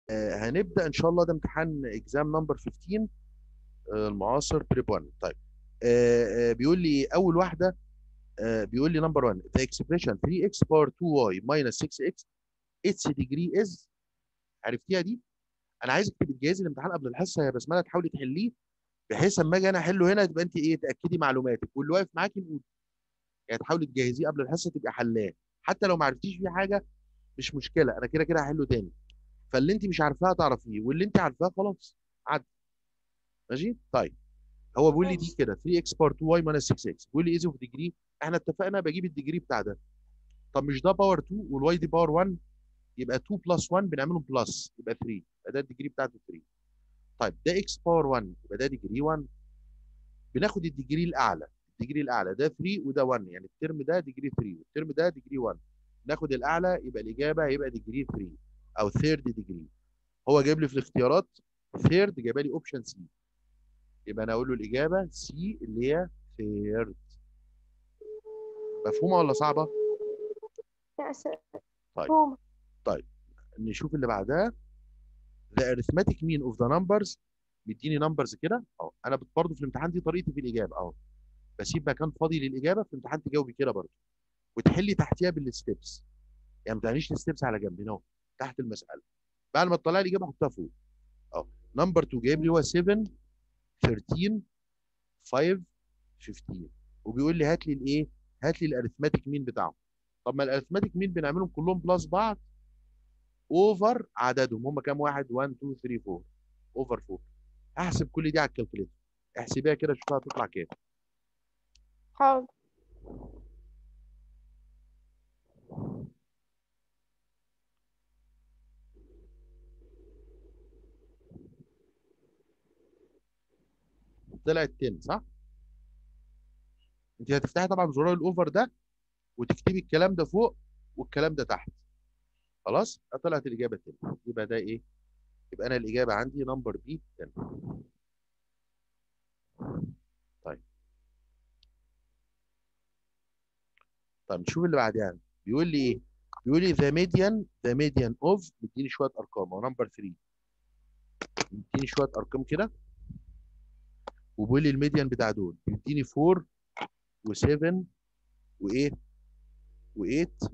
آه هنبدا ان شاء الله ده امتحان اكزام نمبر 15 آه المعاصر بريب 1 طيب آه آه بيقول لي اول واحده آه بيقول لي نمبر 1 the expression 3x power 2y minus 6x its degree is عرفتيها دي؟ انا عايزك تبقي تجهزي الامتحان قبل الحصه يا بسمله تحاولي تحليه بحيث اما اجي انا احله هنا تبقى انت ايه تاكدي معلوماتك واللي واقف معاكي نقول يعني تحاولي تجهزيه قبل الحصه تبقى حلاه حتى لو ما عرفتيش فيه حاجه مش مشكله انا كده كده هحله تاني فاللي انت مش عارفاه تعرفيه واللي انت عارفاه خلاص عدي ماشي طيب هو بيقول لي دي كده 3 x بار 2 y minus 6 x بيقول لي ايزي اوف ديجري احنا اتفقنا بجيب الديجري بتاع ده طب مش ده باور 2 والواي دي باور 1 يبقى 2 بلس 1 بنعملهم بلس يبقى 3 يبقى ده الديجري بتاعته 3 طيب ده x باور 1 يبقى ده ديجري 1 بناخد الديجري الاعلى الديجري الاعلى ده 3 وده 1 يعني الترم ده ديجري 3 والترم ده ديجري 1 ناخد الاعلى يبقى الاجابه هيبقى ديجري 3 او ثيرد ديجري هو جايب لي في الاختيارات ثيرد جايب لي اوبشن سي يبقى انا اقول له الاجابه سي اللي هي ثيرد مفهومه ولا صعبه؟ لا س- طيب. مفهومة. نشوف اللي بعدها the arithmetic mean of the numbers بيديني نمبرز كده اهو انا برضه في الامتحان دي طريقتي في الاجابه اهو بسيب مكان فاضي للاجابه في الامتحان تجاوبي كده برضه وتحلي تحتيها بالستبس يعني ما تعمليش الستبس على جنب هنا اهو تحت المساله بعد ما تطلعي الاجابه حطها فوق اهو نمبر 2 جايب لي هو 7 13 5 15 وبيقول لي هات لي الايه هات لي الاريثماتيك مين بتاعهم طب ما الاريثماتيك مين بنعملهم كلهم بلس بعض اوفر عددهم هم كام واحد 1 2 3 4 اوفر 4 احسب كل دي على الكالكوليتر احسبيها كده شوفها هتطلع كام حاضر طلعت 10 صح انت هتفتحي طبعا زرار الاوفر ده وتكتبي الكلام ده فوق والكلام ده تحت خلاص طلعت الاجابه 10 يبقى ده ايه يبقى انا الاجابه عندي نمبر بي 10 طيب طيب نشوف اللي بعدها بيقول لي ايه بيقول لي ذا ميديان ذا ميديان اوف مديني شويه ارقام هو نمبر 3 مديني شويه ارقام كده وبيقول لي الميديان بتاع دول بيديني 4 و7 وايه و8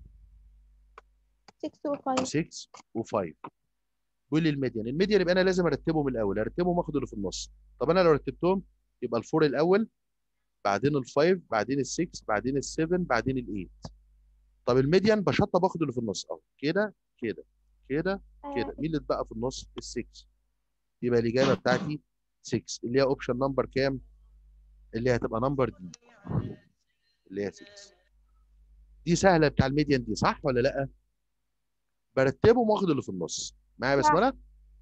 6 و 5 و6 و5 بيقول لي الميديان الميديان يبقى انا لازم ارتبهم الاول ارتبهم واخد اللي في النص طب انا لو رتبتهم يبقى الفور الاول بعدين الفايف بعدين السكس بعدين السفن بعدين الايت طب الميديان بشطب واخد اللي في النص اهو كده كده كده كده مين اللي اتبقى في النص ال6 يبقى الاجابه بتاعتي 6 اللي هي اوبشن نمبر كام اللي هي هتبقى نمبر دي اللي هي 6 دي سهله بتاع الميديان دي صح ولا لا برتبهم واخد اللي في النص معايا صح. بسمله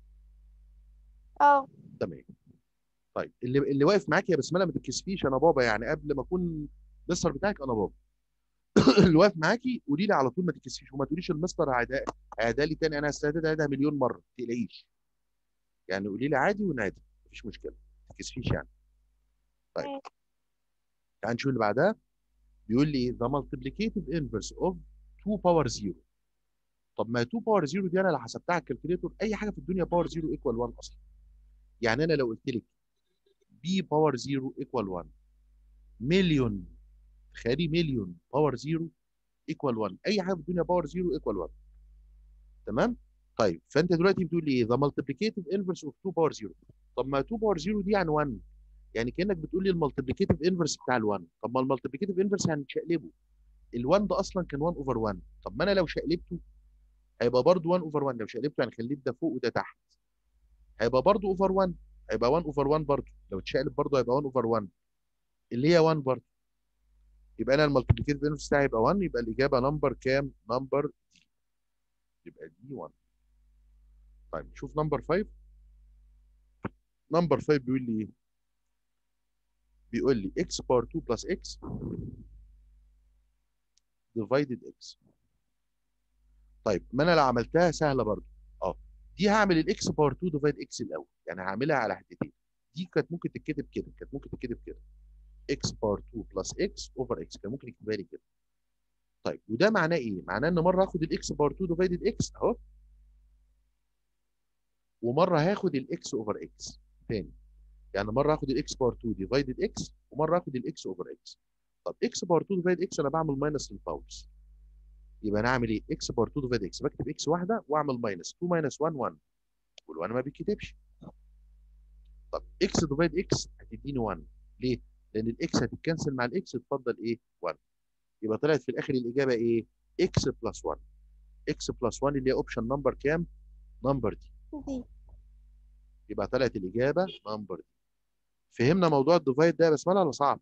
اه تمام طيب اللي اللي واقف معاك يا بسمله ما تتكسفيش انا بابا يعني قبل ما اكون مستر بتاعك انا بابا اللي واقف معاكي قولي لي على طول ما تتكسفيش وما تقوليش المستر هيعيدها هيعيدها لي تاني انا هستعد اعيدها مليون مره ما تقلقيش يعني قولي لي عادي ونعيدها مفيش مشكله ما تتكسفيش يعني طيب ماشي. تعال نشوف اللي بعدها بيقول لي the multiplicative inverse of 2 power 0 طب ما 2 باور 0 دي انا لو حسبتها على الكالكوليتور اي حاجه في الدنيا باور 0 ايكوال 1 اصلا يعني انا لو قلت لك بي باور 0 ايكوال 1 مليون تخيلي مليون باور 0 ايكوال 1 اي حاجه في الدنيا باور 0 ايكوال 1 تمام طيب فانت دلوقتي بتقول لي ايه ذا مالتيبليكيتيف انفرس اوف 2 باور 0 طب ما 2 باور 0 دي يعني 1 يعني كانك بتقول لي المالتيبليكيتيف انفرس بتاع ال1 طب ما المالتيبليكيتيف انفرس يعني تشقلبه ال1 ده اصلا كان 1 اوفر 1 طب ما انا لو شقلبته هيبقى برضه 1 اوفر 1 لو شقلبته يعني خليت ده فوق وده تحت هيبقى برضه اوفر 1 هيبقى 1 اوفر 1 برضه لو اتشقلب برضه هيبقى 1 اوفر 1 اللي هي 1 برضه يبقى انا المالتيبليكيتيف انفرس بتاعي هيبقى 1 يبقى الاجابه نمبر كام؟ نمبر دي يبقى دي 1 طيب نشوف نمبر 5 نمبر 5 بيقول لي ايه؟ بيقول لي x باور 2 بلس x divided x طيب ما انا لو عملتها سهله برضه اه دي هعمل الاكس باور 2 ديفايد اكس الاول يعني هعملها على حتتين دي كانت ممكن تتكتب كده كانت ممكن تتكتب كده x باور 2 بلس x اوفر x كان ممكن يكتبها لي كده طيب وده معناه ايه؟ معناه ان مره اخد الاكس باور 2 ديفايدد x اهو ومره هاخد الاكس اوفر اكس تاني يعني مره هاخد الاكس باور 2 ديفايدد اكس ومره هاخد الاكس اوفر اكس طب اكس باور 2 ديفايد اكس انا بعمل ماينس للباورز يبقى انا اعمل ايه اكس باور 2 ديفايد اكس بكتب اكس واحده واعمل ماينس 2 ماينس 1 1 وال1 ما بيتكتبش طب اكس ديفايد اكس هتديني 1 ليه؟ لان الاكس هتتكنسل مع الاكس تفضل ايه؟ 1 يبقى طلعت في الاخر الاجابه ايه؟ اكس بلس 1 اكس بلس 1 اللي هي اوبشن نمبر كام؟ نمبر دي دي يبقى طلعت الاجابه نمبر دي فهمنا موضوع الديفايد ده يا بسمله ولا صعب؟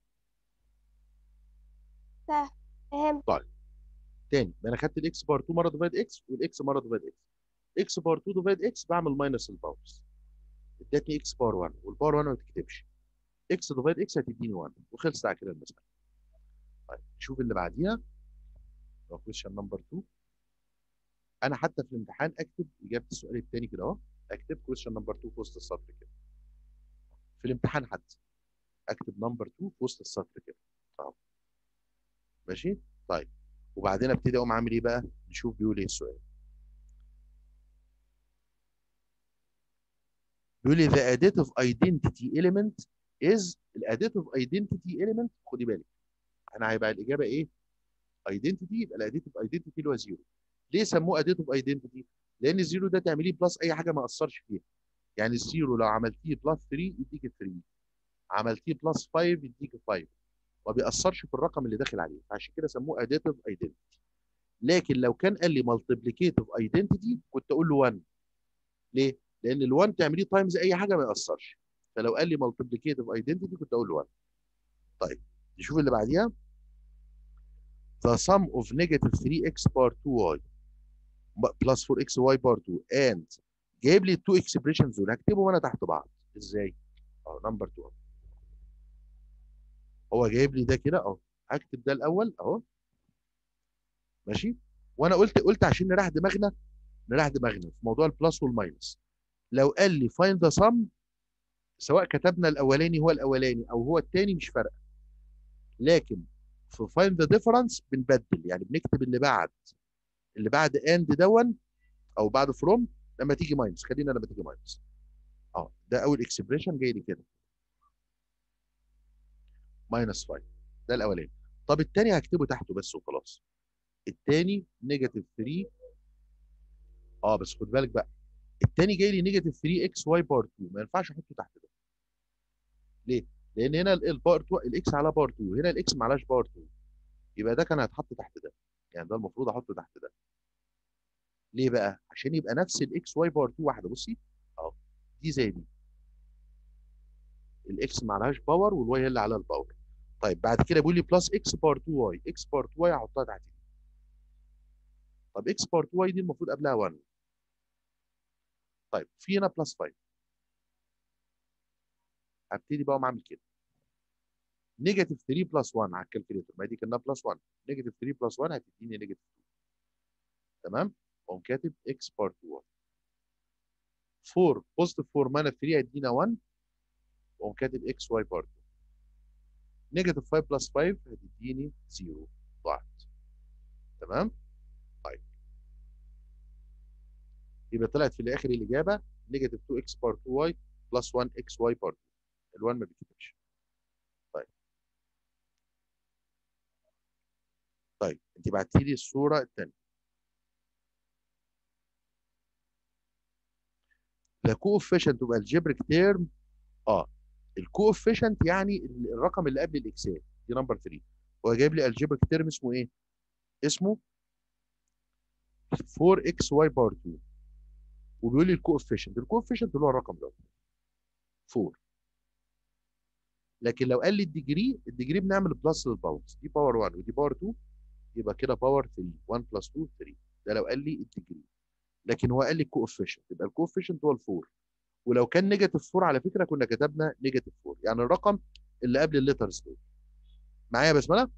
سهل فهمت تاني ما انا خدت الاكس بار 2 مره ديفايد اكس والاكس مره ديفايد اكس اكس بار 2 ديفايد اكس بعمل ماينس الباورز ادتني اكس بار 1 والبار 1 ما بتكتبش اكس ديفايد اكس هتديني 1 وخلصت على كده المساله طيب نشوف اللي بعديها كويشن نمبر 2 انا حتى في الامتحان اكتب اجابه السؤال الثاني كده اهو اكتب كويشن نمبر 2 في وسط السطر كده في الامتحان حتى اكتب نمبر 2 في وسط السطر كده اهو ماشي طيب وبعدين ابتدي اقوم عامل ايه بقى نشوف بيقول ايه السؤال بيقول لي the additive identity element is الاديتيف identity element خدي بالك انا هيبقى الاجابه ايه identity يبقى الاديتيف identity اللي هو زيرو ليه سموه additive identity لان الزيرو ده تعمليه بلس اي حاجه ما اثرش فيها يعني الزيرو لو عملتيه بلس 3 يديك 3 عملتيه بلس 5 يديك 5 ما بيأثرش في الرقم اللي داخل عليه عشان كده سموه additive identity لكن لو كان قال لي multiplicative identity كنت اقول له 1 ليه؟ لان ال1 تعمليه تايمز اي حاجه ما يأثرش فلو قال لي multiplicative identity كنت اقول له 1 طيب نشوف اللي بعديها the sum of negative 3x bar 2y plus 4xy bar 2 and جايب لي التو اكسبريشنز دول هكتبهم انا تحت بعض ازاي؟ اه نمبر 2 هو جايب لي ده كده اهو هكتب ده الاول اهو ماشي وانا قلت قلت عشان نريح دماغنا نريح دماغنا في موضوع البلس والماينس لو قال لي فايند ذا سم سواء كتبنا الاولاني هو الاولاني او هو الثاني مش فارقه لكن في فايند ذا ديفرنس بنبدل يعني بنكتب اللي بعد اللي بعد اند دون او بعد فروم لما تيجي ماينس خلينا لما تيجي ماينس اه ده اول اكسبريشن جاي لي كده ماينس 5 ده الاولاني طب الثاني هكتبه تحته بس وخلاص الثاني نيجاتيف 3 اه بس خد بالك بقى الثاني جاي لي نيجاتيف 3 اكس واي بار 2 ما ينفعش احطه تحت ده ليه؟ لان هنا البار 2 الاكس على بار 2 هنا الاكس معلاش بار 2 يبقى ده كان هيتحط تحت ده يعني ده المفروض احطه تحت ده ليه بقى؟ عشان يبقى نفس الاكس واي بار 2 واحده بصي اهو دي زي دي الاكس معلهاش باور والواي هي اللي عليها الباور طيب بعد كده بيقول لي بلس اكس بار 2 واي اكس بار 2 واي هحطها تحت دي طب اكس بار 2 واي دي المفروض قبلها 1 طيب في هنا بلس 5 هبتدي بقى اعمل كده نيجاتيف 3 بلس 1 على الكالكوليتر ما دي كانها بلس 1 نيجاتيف 3 بلس 1 هتديني نيجاتيف 2 تمام اقوم كاتب اكس بار 2 واي 4 بوزيتيف 4 ماينس 3 هيدينا 1 واقوم كاتب اكس واي بار 2 نيجاتيف 5 بلس 5 هتديني 0 ضاعت تمام طيب يبقى طلعت في الاخر الاجابه نيجاتيف 2 اكس بار 2 واي بلس 1 اكس واي بار 2 ال1 ما بيتكتبش طيب طيب انت بعتي لي الصوره الثانيه the coefficient of algebraic term اه الكوفيشنت يعني الرقم اللي قبل الاكسات دي نمبر 3 هو جايب لي الجبريك تيرم اسمه ايه؟ اسمه 4xy باور 2 وبيقول لي الكوفيشنت الكوفيشنت اللي هو الرقم ده 4 لكن لو قال لي الديجري الديجري بنعمل بلس للباورز دي باور 1 ودي باور 2 يبقى كده باور 3 1 بلس 2 3 ده لو قال لي الديجري لكن هو قال لي الكوفيشنت يبقى الكوفيشنت هو ال4 ولو كان نيجاتيف 4 على فكره كنا كتبنا نيجاتيف 4 يعني الرقم اللي قبل الليترز دول معايا يا بسمله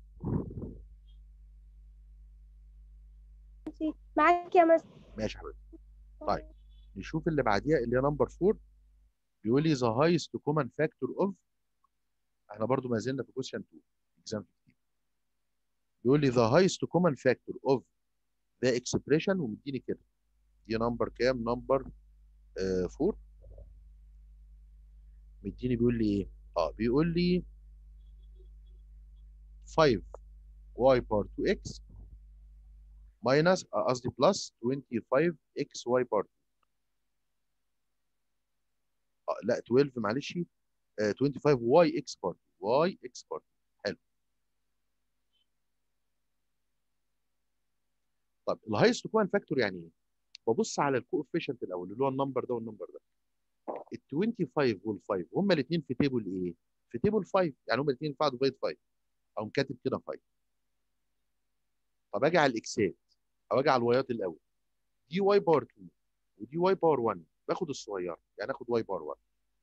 معاك يا مس ماشي يا حبيبي طيب نشوف اللي بعديها اللي هي نمبر 4 بيقول لي ذا هايست كومن فاكتور اوف احنا برضو ما زلنا في كويشن 2 اكزام 15 بيقول لي ذا هايست كومن فاكتور اوف ذا اكسبريشن ومديني كده دي نمبر كام نمبر آه 4 مديني بيقول لي ايه اه بيقول لي 5 y بار 2x ماينس قصدي بلس 25 x y بار 2 آه لا 12 معلش آه 25 y x بار 2 y x بار 2 حلو طب الهايست كوان فاكتور يعني ايه؟ ببص على الكوفيشنت الاول اللي هو النمبر ده والنمبر ده ال 25 وال 5 هما الاثنين في تيبل ايه؟ في تيبل 5 يعني هما الاثنين ينفعوا ديفايد 5 او كاتب كده 5 طب اجي على الاكسات او اجي على الوايات الاول دي واي باور 2 ودي واي باور 1 باخد الصغيره يعني اخد واي باور 1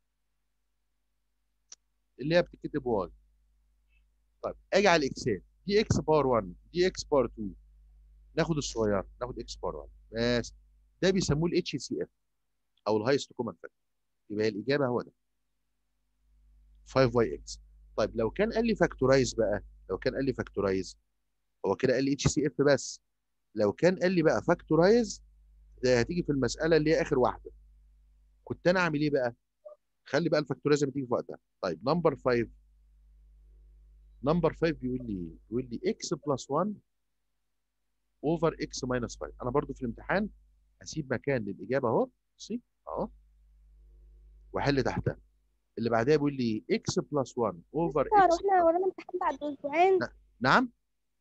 اللي هي بتتكتب واي طيب اجي على الاكسات دي اكس باور 1 دي اكس باور 2 ناخد الصغيره ناخد اكس باور 1 بس ده بيسموه الاتش سي اف او الهايست كومن فاكتور يبقى الاجابه هو ده 5 واي اكس طيب لو كان قال لي فاكتورايز بقى لو كان قال لي فاكتورايز هو كده قال لي اتش سي اف بس لو كان قال لي بقى فاكتورايز ده هتيجي في المساله اللي هي اخر واحده كنت انا اعمل ايه بقى خلي بقى الفاكتورايز لما تيجي في وقتها طيب نمبر 5 نمبر 5 بيقول لي ايه بيقول لي اكس بلس 1 اوفر اكس ماينس 5 انا برضو في الامتحان هسيب مكان للاجابه اهو بصي اهو واحل تحتها اللي بعدها بيقول لي اكس بلس 1 اوفر مستر اكس واحنا ورانا امتحان بعد اسبوعين نعم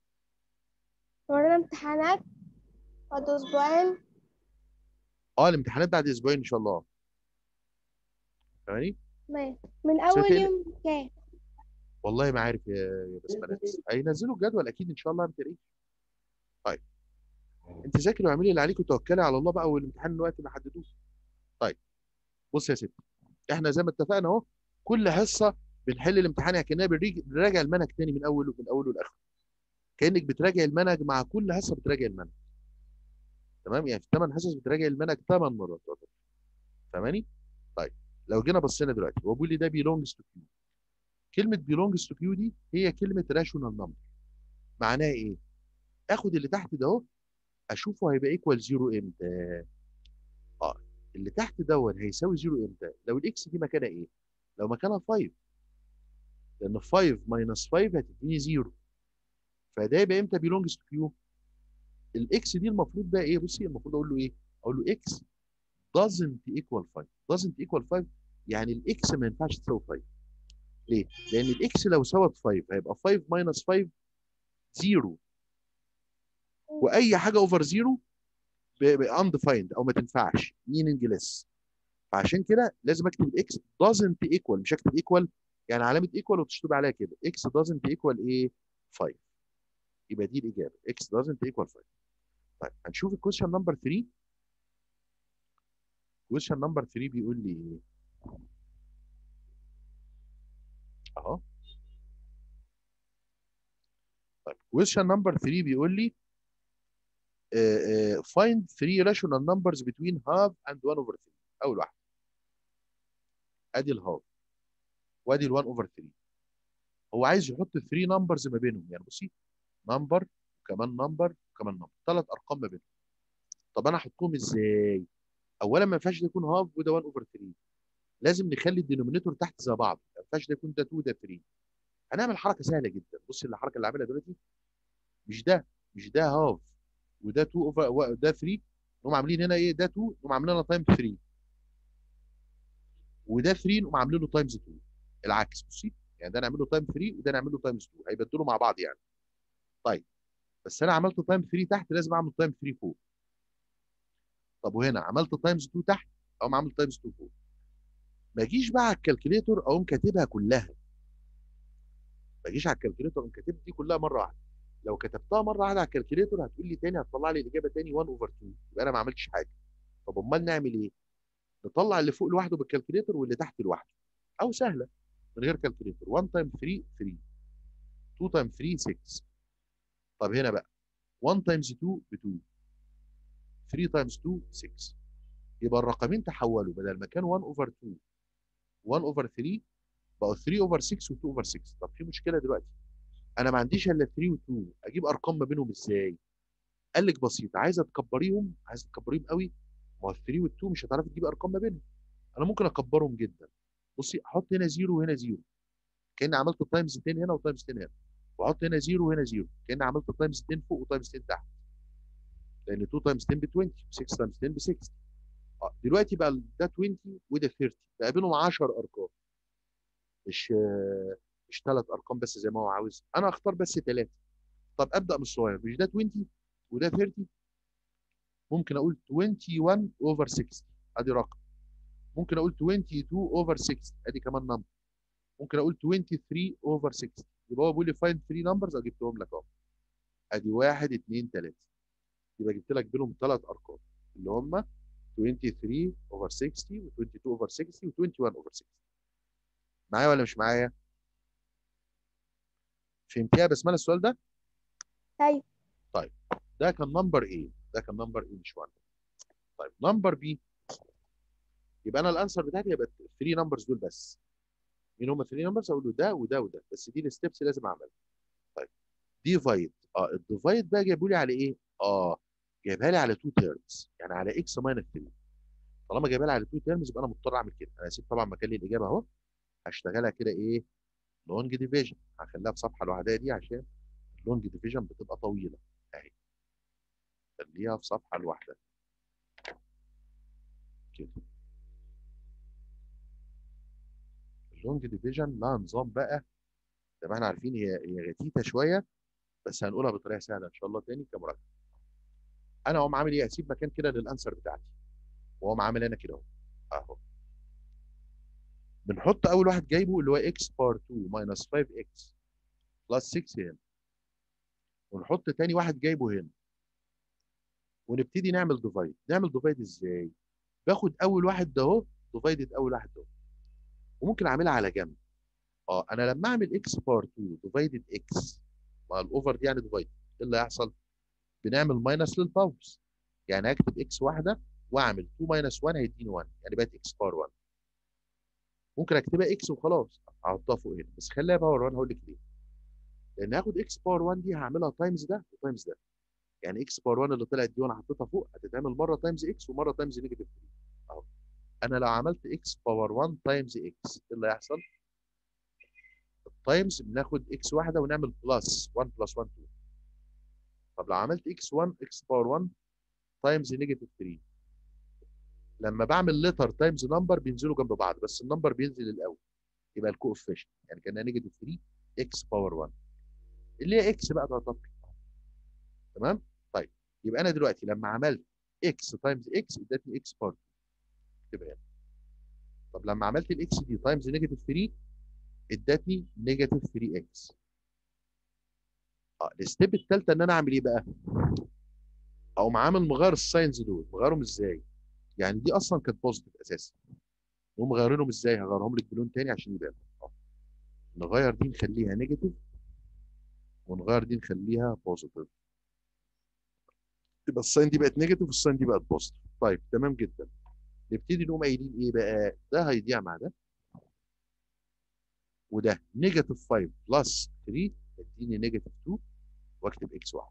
ورانا امتحانات بعد اسبوعين اه الامتحانات بعد اسبوعين ان شاء الله فاهماني ماشي من اول ستة- يوم كام والله ما عارف يا يا بسملات هينزلوا الجدول اكيد ان شاء الله ما تقلقيش طيب انت ذاكري واعملي اللي عليك وتوكلي على الله بقى والامتحان الوقت ما حددوه طيب بص يا ستي احنا زي ما اتفقنا اهو كل حصه بنحل الامتحان كاننا بنريج- بنراجع المنهج تاني من اوله من اوله لاخره كانك بتراجع المنهج مع كل حصه بتراجع المنهج تمام يعني في الثمان حصص بتراجع المنهج ثمان مرات تعتبر. فاهماني طيب لو جينا بصينا دلوقتي هو بيقول لي ده belongs to Q كلمه belongs to Q دي هي كلمه rational number معناها ايه اخد اللي تحت ده اهو اشوفه هيبقى ايكوال زيرو امتى اه اللي تحت دوت هيساوي زيرو امتى لو الاكس دي مكانها ايه لو مكانها 5 لان 5 ماينس 5 هتديني زيرو فده يبقى امتى belongs to Q الاكس دي المفروض بقى ايه بصي المفروض اقول له ايه اقول له اكس doesn't equal 5 doesn't equal 5 يعني الاكس ما ينفعش تساوي 5 ليه لان الاكس لو ساوت 5 هيبقى 5 ماينس 5 زيرو واي حاجه اوفر زيرو undefined او ما تنفعش meaningless فعشان كده لازم اكتب الاكس doesn't equal مش اكتب equal يعني علامه equal وتشطب عليها كده x doesn't equal ايه 5 يبقى دي الاجابه x doesn't equal 5 طيب هنشوف الكويشن نمبر 3 كويشن نمبر 3 بيقول لي ايه اهو طيب كويشن نمبر 3 بيقول لي uh, uh, find three rational numbers between half and 1 over 3 اول واحده ادي الهاف وادي ال 1 over 3 هو عايز يحط 3 نمبرز ما بينهم يعني بصي نمبر وكمان نمبر وكمان نمبر ثلاث ارقام ما بينهم طب انا احطهم ازاي اولا ما ينفعش ده يكون هاف وده 1 over 3 لازم نخلي الدينومينيتور تحت زي بعض ما ينفعش ده يكون ده 2 ده 3 هنعمل حركه سهله جدا بصي الحركه اللي عاملها دلوقتي مش ده مش ده هاف وده 2 اوفر ده 3 نقوم عاملين هنا ايه ده 2 نقوم عاملين لنا تايم 3 وده 3 نقوم عاملين له تايمز 2 العكس بصي يعني ده نعمل له تايم 3 وده نعمل له تايمز 2 هيبدلوا مع بعض يعني طيب بس انا عملت تايم 3 تحت لازم اعمل تايم 3 فوق طب وهنا عملت تايمز 2 تحت اقوم عامل تايمز 2 فوق ما اجيش بقى على الكالكوليتور اقوم كاتبها كلها ما اجيش على الكالكوليتور اقوم كاتب دي كلها مره واحده لو كتبتها مره واحده على الكالكوليتور هتقول لي تاني هتطلع لي الاجابه تاني 1 اوفر 2 يبقى انا ما عملتش حاجه طب امال نعمل ايه؟ نطلع اللي فوق لوحده بالكالكوليتور واللي تحت لوحده او سهله من غير كالكوليتور 1 تايم 3 3 2 تايم 3 6 طب هنا بقى 1 تايمز 2 ب 2 3 تايمز 2 6 يبقى الرقمين تحولوا بدل ما كان 1 اوفر 2 1 اوفر 3 بقوا 3 اوفر 6 و2 اوفر 6 طب في مشكله دلوقتي انا ما عنديش الا 3 و2 اجيب ارقام ما بينهم ازاي قال لك بسيط عايزه تكبريهم عايزه تكبريهم قوي ما هو ال 3 وال 2 مش هتعرف تجيب ارقام ما بينهم انا ممكن اكبرهم جدا بصي احط هنا 0 وهنا 0 كاني عملت تايمز 10 هنا وتايمز 10 هنا واحط هنا 0 وهنا 0 كاني عملت تايمز 10 فوق وتايمز 10 تحت لان 2 تايمز 10 ب 20 6 تايمز 10 ب 60 اه دلوقتي بقى ده 20 وده 30 بقى بينهم 10 ارقام مش آه، مش ثلاث ارقام بس زي ما هو عاوز انا اختار بس ثلاثه طب ابدا من الصغير مش ده 20 وده 30 ممكن اقول 21 اوفر 60 ادي رقم ممكن اقول 22 اوفر 60 ادي كمان نمبر ممكن اقول 23 اوفر 60 يبقى هو بيقول لي فايند 3 نمبرز جبتهم لك اهو ادي 1 2 3 يبقى جبت لك بينهم ثلاث ارقام اللي هم 23 اوفر 60 و 22 اوفر 60 و 21 اوفر 60 معايا ولا مش معايا؟ فهمتيها يا بسمله السؤال ده؟ ايوه ده كان نمبر ايه؟ ده كان نمبر ايه مش 1 طيب نمبر بي يبقى انا الانسر بتاعتي هيبقى 3 نمبرز دول بس مين هم 3 نمبرز؟ اقول له ده وده وده بس دي الستبس لازم اعملها طيب ديفايد اه الديفايد بقى جايبوا لي على ايه؟ اه جايبها لي على 2 تيرمز يعني على اكس ماينس 3 طالما جايبها لي على 2 تيرمز يبقى انا مضطر اعمل كده انا هسيب طبعا مكان لي الاجابه اهو هشتغلها كده ايه؟ لونج ديفيجن هخليها في صفحه لوحدها دي عشان اللونج ديفيجن بتبقى طويله اهي خليها في صفحه لوحدها كده اللونج ديفيجن لها نظام بقى زي ما احنا عارفين هي هي غتيته شويه بس هنقولها بطريقه سهله ان شاء الله تاني كمراجعه انا اقوم عامل ايه اسيب مكان كده للانسر بتاعتي واقوم عامل انا كده اهو اهو بنحط اول واحد جايبه اللي هو اكس بار 2 ماينس 5 اكس بلس 6 هنا ونحط تاني واحد جايبه هنا ونبتدي نعمل ديفايد نعمل ديفايد ازاي باخد اول واحد ده اهو ديفايدد اول واحد ده وممكن اعملها على جنب اه انا لما اعمل اكس بار 2 ديفايدد اكس مع الاوفر دي يعني ديفايد ايه اللي هيحصل بنعمل ماينس للباورز يعني هكتب اكس واحده واعمل 2 ماينس 1 هيديني 1 يعني بقت اكس بار 1 ممكن اكتبها اكس وخلاص احطها فوق هنا بس خليها باور 1 هقول لك ليه لان هاخد اكس باور 1 دي هعملها تايمز ده وتايمز ده يعني اكس باور 1 اللي طلعت دي وانا حطيتها فوق هتتعمل مره تايمز اكس ومره تايمز نيجاتيف 3 اهو انا لو عملت اكس باور 1 تايمز اكس ايه اللي هيحصل؟ التايمز بناخد اكس واحده ونعمل بلس 1 بلس 1 2 طب لو عملت اكس 1 اكس باور 1 تايمز نيجاتيف 3 لما بعمل لتر تايمز نمبر بينزلوا جنب بعض بس النمبر بينزل الاول يبقى الكوفيشنت يعني كانها نيجاتيف 3 اكس باور 1 اللي هي اكس بقى تعتبر تمام طيب يبقى انا دلوقتي لما عملت اكس تايمز اكس ادتني اكس باور 2 تبقى هنا طب لما عملت الاكس دي تايمز نيجاتيف 3 ادتني نيجاتيف 3 اكس اه الستيب الثالثه ان انا اعمل ايه بقى؟ اقوم عامل مغير الساينز دول مغيرهم ازاي؟ يعني دي اصلا كانت بوزيتيف اساسا نقوم مغيرينهم ازاي؟ هغيرهم لك بلون تاني عشان يبان اه نغير دي نخليها نيجاتيف ونغير دي نخليها بوزيتيف يبقى الساين دي بقت نيجاتيف والساين دي بقت بوزيتيف طيب تمام جدا نبتدي نقوم قايلين ايه بقى؟ ده هيضيع مع ده وده نيجاتيف 5 بلس 3 يديني نيجاتيف 2 واكتب اكس 1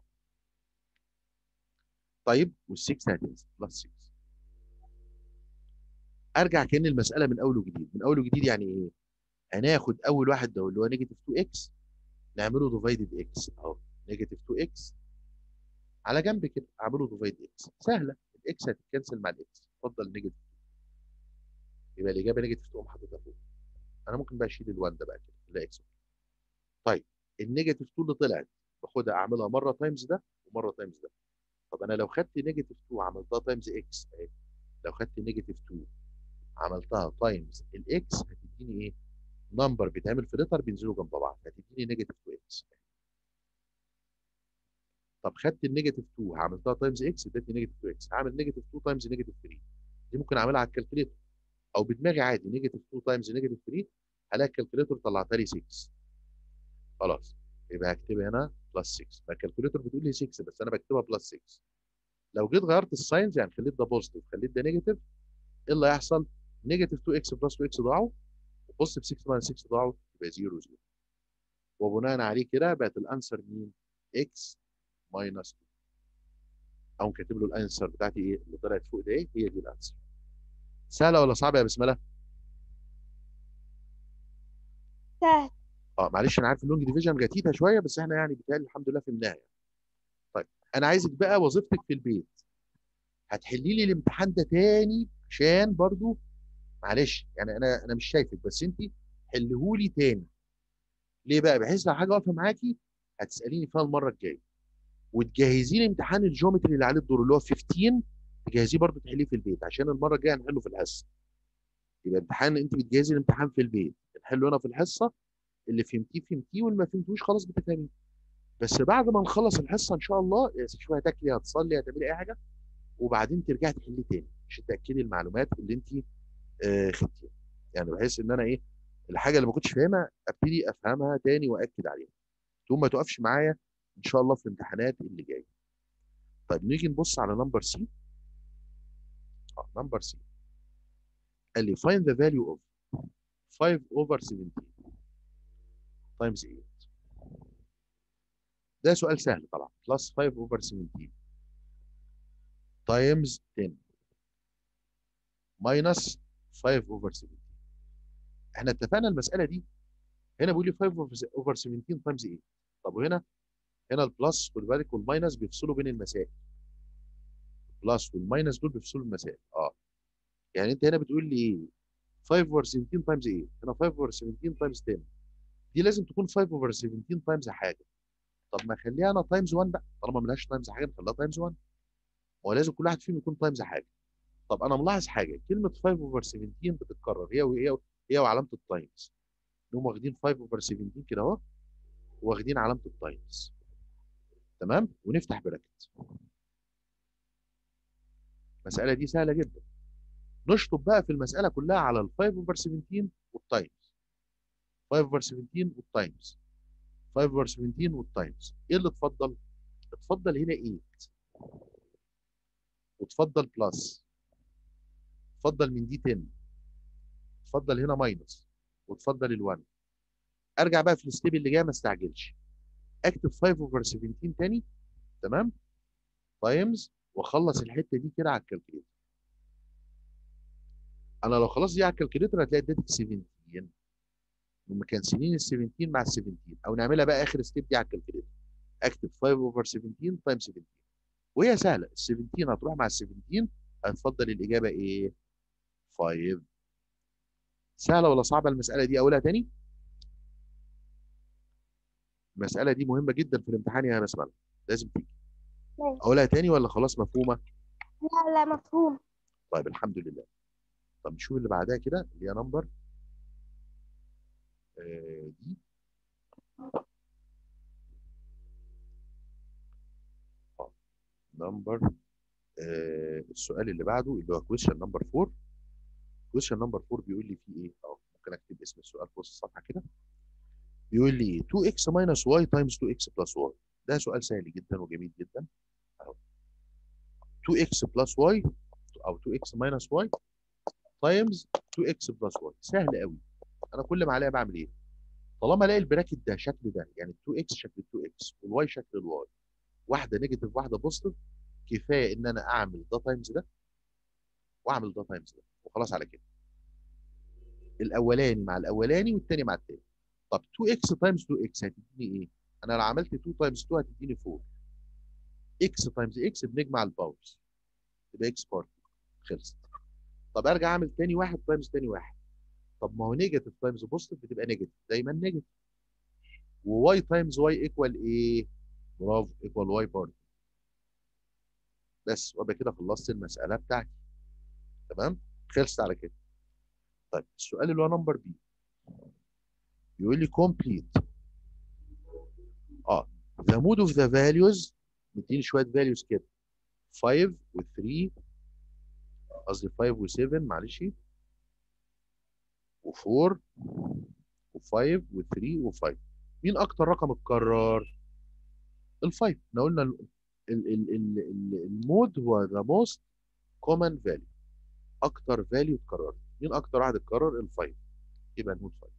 طيب وال6 هتنزل بلس 6 ارجع كان المساله من اول وجديد من اول وجديد يعني ايه هناخد اول واحد ده اللي هو نيجاتيف 2 اكس نعمله ديفايدد اكس اهو نيجاتيف 2 اكس على جنب كده اعمله ديفايد اكس سهله الاكس هتتكنسل مع الاكس اتفضل نيجاتيف يبقى الاجابه نيجاتيف 2 اقوم حاططها فوق انا ممكن بقى اشيل ال1 ده بقى كده لا اكس طيب النيجاتيف 2 اللي طلعت باخدها اعملها مره تايمز ده ومره تايمز ده طب انا لو خدت نيجاتيف 2 عملتها تايمز اكس اهي لو خدت نيجاتيف 2 عملتها تايمز الاكس هتديني ايه؟ نمبر بيتعمل في لتر بينزلوا جنب بعض هتديني نيجاتيف 2 اكس طب خدت النيجاتيف 2 عملتها تايمز اكس ادتني نيجاتيف 2 اكس هعمل نيجاتيف 2 تايمز نيجاتيف 3 دي ممكن اعملها على الكالكوليتر او بدماغي عادي نيجاتيف 2 تايمز نيجاتيف 3 هلاقي الكالكوليتر طلعتها لي 6 خلاص يبقى هكتبها هنا بلس 6 فالكالكوليتر بتقول لي 6 بس انا بكتبها بلس 6 لو جيت غيرت الساينز يعني خليت ده بوزيتيف خليت ده نيجاتيف ايه اللي هيحصل؟ نيجاتيف 2 اكس بلس 2 اكس ضاعوا وبوزيتيف 6 ماينس 6 ضاعوا يبقى 0 0 وبناء عليه كده بقت الانسر مين؟ اكس ماينس 2 او كاتب له الانسر بتاعتي ايه اللي طلعت فوق ده ايه هي دي الانسر سهله ولا صعبه يا بسمله سهل اه معلش انا عارف اللونج ديفيجن جاتيتها شويه بس احنا يعني بيتهيألي الحمد لله فهمناها يعني طيب انا عايزك بقى وظيفتك في البيت هتحلي لي الامتحان ده تاني عشان برضو معلش يعني انا انا مش شايفك بس انت حلهولي تاني ليه بقى بحيث لو حاجه واقفه معاكي هتساليني فيها المره الجايه وتجهزي لي امتحان الجيومتري اللي عليه الدور اللي هو 15 تجهزيه برضه تحليه في البيت عشان المره الجايه هنحله في الحصه يبقى امتحان انت بتجهزي الامتحان في البيت نحله هنا في الحصه اللي فهمتيه فهمتيه واللي ما فهمتوش خلاص بتفهميه بس بعد ما نخلص الحصه ان شاء الله شويه هتاكلي هتصلي هتعملي اي حاجه وبعدين ترجعي تحلي تاني عشان تاكدي المعلومات اللي انت آه خدتيها يعني بحيث ان انا ايه الحاجه اللي ما كنتش فاهمها ابتدي افهمها تاني واكد عليها ثم ما توقفش معايا ان شاء الله في الامتحانات اللي جايه طيب نيجي نبص على نمبر سي اه نمبر سي قال لي find the value of 5 over 17 times 8 ده سؤال سهل طبعا plus 5 over 17 times 10 minus 5 over 17 احنا اتفقنا المساله دي هنا بيقول لي 5 over 17 times 8 طب وهنا هنا البلس خد بالك والماينس بيفصلوا بين المسائل البلس والماينس دول بيفصلوا المسائل اه يعني انت هنا بتقول لي ايه 5 over 17 times 8 هنا 5 over 17 times 10 دي لازم تكون 5 over 17 times حاجه طب ما اخليها انا تايمز 1 بقى طالما ملهاش تايمز حاجه نخليها تايمز 1 هو لازم كل واحد فيهم يكون تايمز حاجه طب انا ملاحظ حاجه كلمه 5 over 17 بتتكرر هي وهي هي وعلامه التايمز انهم واخدين 5 over 17 كده اهو واخدين علامه التايمز تمام ونفتح براكت المساله دي سهله جدا نشطب بقى في المساله كلها على ال 5 over 17 والتايمز 5 over 17 والتايمز 5 over 17 والتايمز ايه اللي اتفضل اتفضل هنا 8 وتفضل بلس اتفضل من دي 10 اتفضل هنا ماينس وتفضل ال1 ارجع بقى في الستيب اللي جاي ما استعجلش اكتب 5 اوفر 17 تاني تمام تايمز واخلص الحته دي كده على الكالكوليتر انا لو خلصت دي على الكالكوليتر هتلاقي اديتك 17 ومكنسلين ال 17 مع ال 17 او نعملها بقى اخر ستيب دي على الكالكوليتر اكتب 5 اوفر 17 تايم 17 وهي سهله ال 17 هتروح مع ال 17 هتفضل الاجابه ايه 5 سهله ولا صعبه المساله دي اقولها تاني المساله دي مهمه جدا في الامتحان يا بسمله لازم تيجي ماشي. اقولها تاني ولا خلاص مفهومه لا لا مفهوم طيب الحمد لله طب نشوف اللي بعدها كده اللي هي نمبر آه دي اه نمبر آه السؤال اللي بعده اللي هو كويشن نمبر 4 كويشن نمبر 4 بيقول لي فيه ايه اه ممكن اكتب اسم السؤال في وسط الصفحه كده بيقول لي 2x minus y times 2x plus y ده سؤال سهل جدا وجميل جدا اهو 2x plus y او 2x minus y times 2x plus y سهل قوي انا كل ما عليا بعمل ايه طالما الاقي البراكت ده شكل ده يعني 2x شكل 2x والواي شكل الواي واحده نيجاتيف واحده بوزيتيف كفايه ان انا اعمل ده تايمز ده واعمل ده تايمز ده وخلاص على كده الاولاني مع الاولاني والثاني مع الثاني طب 2x تايمز 2x هتديني ايه انا لو عملت 2 تايمز 2 هتديني 4 x تايمز x بنجمع الباورز تبقى x بار خلصت طب ارجع اعمل تاني واحد تايمز تاني واحد طب ما هو نيجاتيف تايمز بوزيتيف بتبقى نيجاتيف دايما نيجاتيف وواي تايمز واي ايكوال ايه برافو ايكوال واي بار بس وابقى كده خلصت المساله بتاعتي تمام خلصت على كده طيب السؤال اللي هو نمبر بي يقول لي complete اه the mode of the values مديني شويه values كده 5 و 3 قصدي 5 و 7 معلش و4 و5 و3 و5 مين اكتر رقم اتكرر ال5 احنا قلنا ال ال ال ال ال المود هو the most common value اكتر value اتكرر مين اكتر واحد اتكرر ال5 يبقى المود 5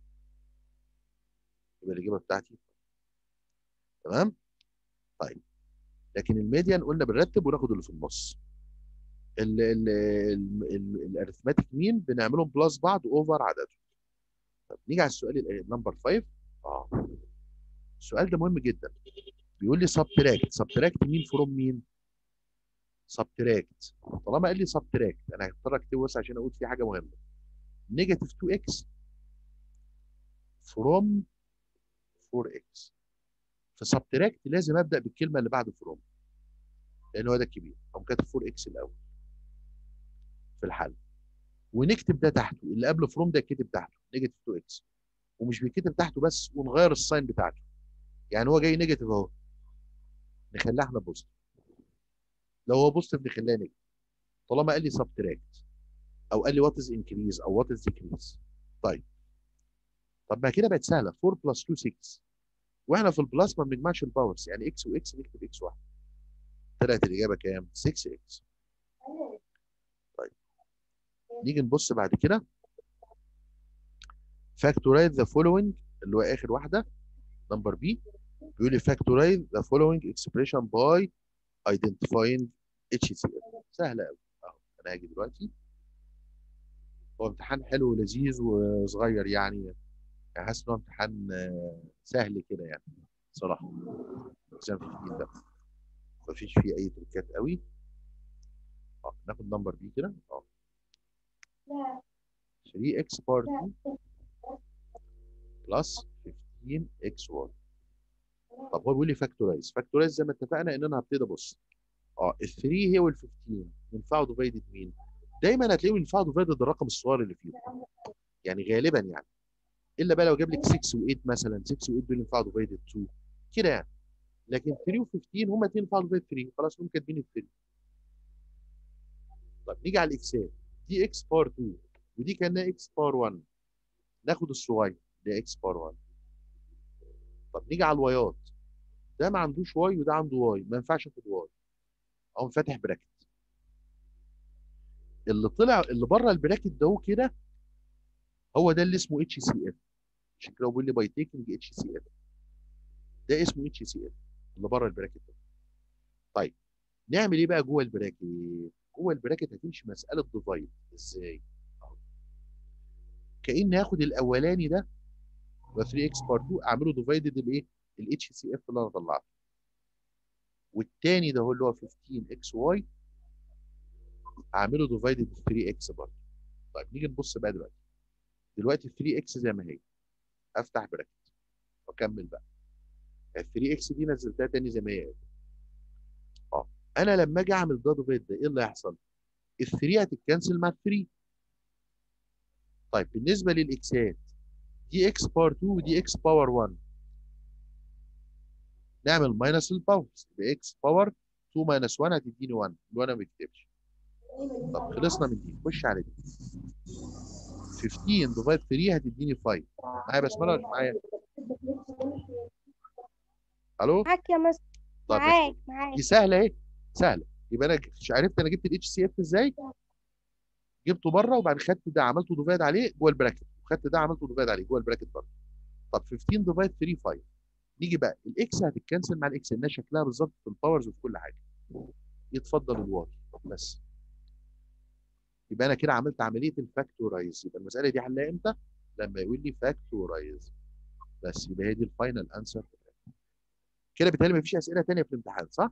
يبقى الاجابه بتاعتي تمام طيب لكن الميديان قلنا بنرتب وناخد اللي في النص ال ال ال ال الارثماتيك مين بنعملهم بلس بعض اوفر عددهم طب نيجي على السؤال نمبر 5 اه السؤال ده مهم جدا بيقول لي سبتراكت سبتراكت مين فروم مين سبتراكت طالما قال لي سبتراكت انا هضطر اكتبه بس عشان اقول فيه حاجه مهمه نيجاتيف 2 اكس فروم 4 اكس في سبتراكت لازم ابدا بالكلمه اللي بعد فروم لان هو ده الكبير او كاتب 4 اكس الاول في الحل ونكتب ده تحته اللي قبل فروم ده يتكتب تحته نيجاتيف 2 اكس ومش بيتكتب تحته بس ونغير الساين بتاعته يعني هو جاي نيجاتيف اهو نخليها احنا بوزيتيف لو هو بوزيتيف نخليها نيجاتيف طالما قال لي سبتراكت او قال لي وات از انكريز او وات از ديكريز طيب طب ما كده بقت سهله 4 بلس 2 6 واحنا في البلس ما بنجمعش الباورز يعني اكس واكس نكتب اكس واحد طلعت الاجابه كام 6 اكس طيب نيجي نبص بعد كده factorize the following اللي هو اخر واحده نمبر بي بيقول لي factorize the following expression by identifying HCF سهله قوي اهو انا هاجي دلوقتي هو امتحان حلو ولذيذ وصغير يعني يعني حاسس ان هو امتحان سهل كده يعني صراحه اكزام 15 ده مفيش فيه اي تريكات قوي اه ناخد نمبر بي كده اه 3 اكس بار 2 بلس 15 اكس واي طب هو بيقول لي فاكتورايز فاكتورايز زي ما اتفقنا ان انا هبتدي ابص اه ال 3 هي وال 15 ينفعوا ديفايدد مين؟ دايما هتلاقيهم ينفعوا ديفايدد الرقم الصغير اللي فيهم يعني غالبا يعني الا بقى لو جاب لك 6 و8 مثلا 6 و8 دول ينفعوا ديفايدد 2 كده يعني لكن 3 و15 هم الاثنين ينفعوا ديفايدد 3 خلاص هم كاتبين ال 3 طب نيجي على الاكسات دي اكس بار 2 ودي كانها اكس بار 1 ناخد الصغير ده اكس بار 1 طب نيجي على الوايات ده ما عندوش واي وده عنده واي ما ينفعش اخد واي اقوم فاتح براكت اللي طلع اللي بره البراكت ده كده هو ده اللي اسمه اتش سي اف عشان كده بيقول لي باي تيكنج اتش سي اف ده اسمه اتش سي اف اللي بره البراكت ده طيب نعمل ايه بقى جوه البراكت جوه البراكت هتمشي مساله ديفايد ازاي كاني هاخد الاولاني ده 3 اكس بار 2 اعمله ديفايدد الايه الاتش سي اف اللي انا طلعته والتاني ده هو اللي هو 15 اكس واي اعمله ديفايدد 3 اكس برضه طيب نيجي نبص بقى دلوقتي دلوقتي 3 اكس زي ما هي افتح براكت واكمل بقى ال 3 اكس دي نزلتها تاني زي ما هي اه انا لما اجي اعمل ده ديفايد ده ايه اللي هيحصل؟ ال 3 هتتكنسل مع ال 3 طيب بالنسبه للاكسات دي اكس باور 2 ودي اكس باور 1 نعمل ماينس الباورز يبقى اكس باور 2 ماينس 1 هتديني 1 اللي انا ما بكتبش طب خلصنا من دي خش على دي 15 ديفايد 3 هتديني 5 معايا بسمله ولا مش معايا؟ الو معاك يا مستر طب معاك معاك دي سهله اهي سهله يبقى انا مش عرفت انا جبت الاتش سي اف ازاي جبته بره وبعدين خدت ده عملته ديفايد عليه جوه البراكت وخدت ده عملته ديفايد عليه جوه البراكت برضه طب 15 ديفايد 3 5 نيجي بقى الاكس هتتكنسل مع الاكس انها شكلها بالظبط في الباورز وفي كل حاجه يتفضل الواي بس يبقى انا كده عملت عمليه الفاكتورايز يبقى المساله دي حلها امتى؟ لما يقول لي فاكتورايز بس يبقى هي دي الفاينل انسر كده بالتالي مفيش اسئله ثانيه في الامتحان صح؟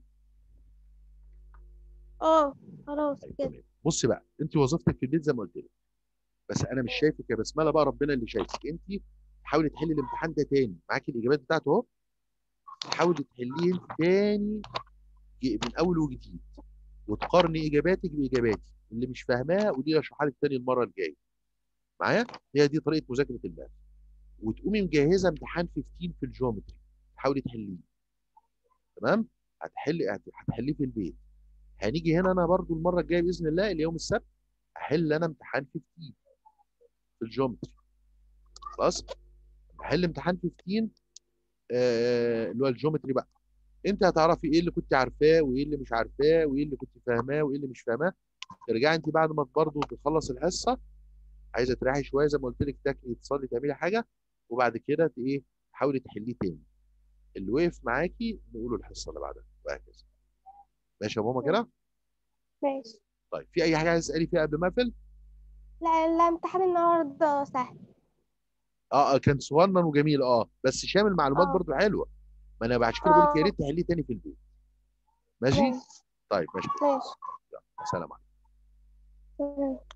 اه خلاص طيب كده تمام بص بقى انت وظيفتك في البيت زي ما قلت لك بس انا مش شايفك يا بسمله بقى ربنا اللي شايفك انت حاولي تحلي الامتحان ده تاني معاكي الاجابات بتاعته اهو حاولي تحليه انت تاني ج- من اول وجديد وتقارني اجاباتك باجاباتي اللي مش فاهماها قولي لي اشرحها لك تاني المره الجايه معايا هي دي طريقه مذاكره الماث وتقومي مجهزه امتحان 15 في الجيومتري تحاولي تحليه تمام هتحلي هت- هتحليه في البيت هنيجي هنا انا برضو المره الجايه باذن الله اليوم السبت احل انا امتحان 15 في الجيومتري خلاص بحل امتحان 15 آه، اللي هو الجيومتري بقى انت هتعرفي ايه اللي كنت عارفاه وايه اللي مش عارفاه وايه اللي كنت فاهماه وايه اللي مش فاهماه ترجعي انت بعد ما برضه تخلص الحصه عايزه تريحي شويه زي ما قلت لك تاكلي تصلي تعملي حاجه وبعد كده ت- ايه تحاولي تحليه تاني اللي وقف معاكي نقوله الحصه اللي بعدها وهكذا ماشي يا ماما كده ماشي طيب في اي حاجه عايز تسالي فيها قبل ما اقفل لا لا امتحان النهارده سهل اه اه كان صغنن وجميل اه بس شامل معلومات اه برضو حلوه ما انا عشان كده بقول لك يا اه ريت تحليه تاني في البيت ماشي ماشي طيب ماشي ماشي سلام عليكم تمام.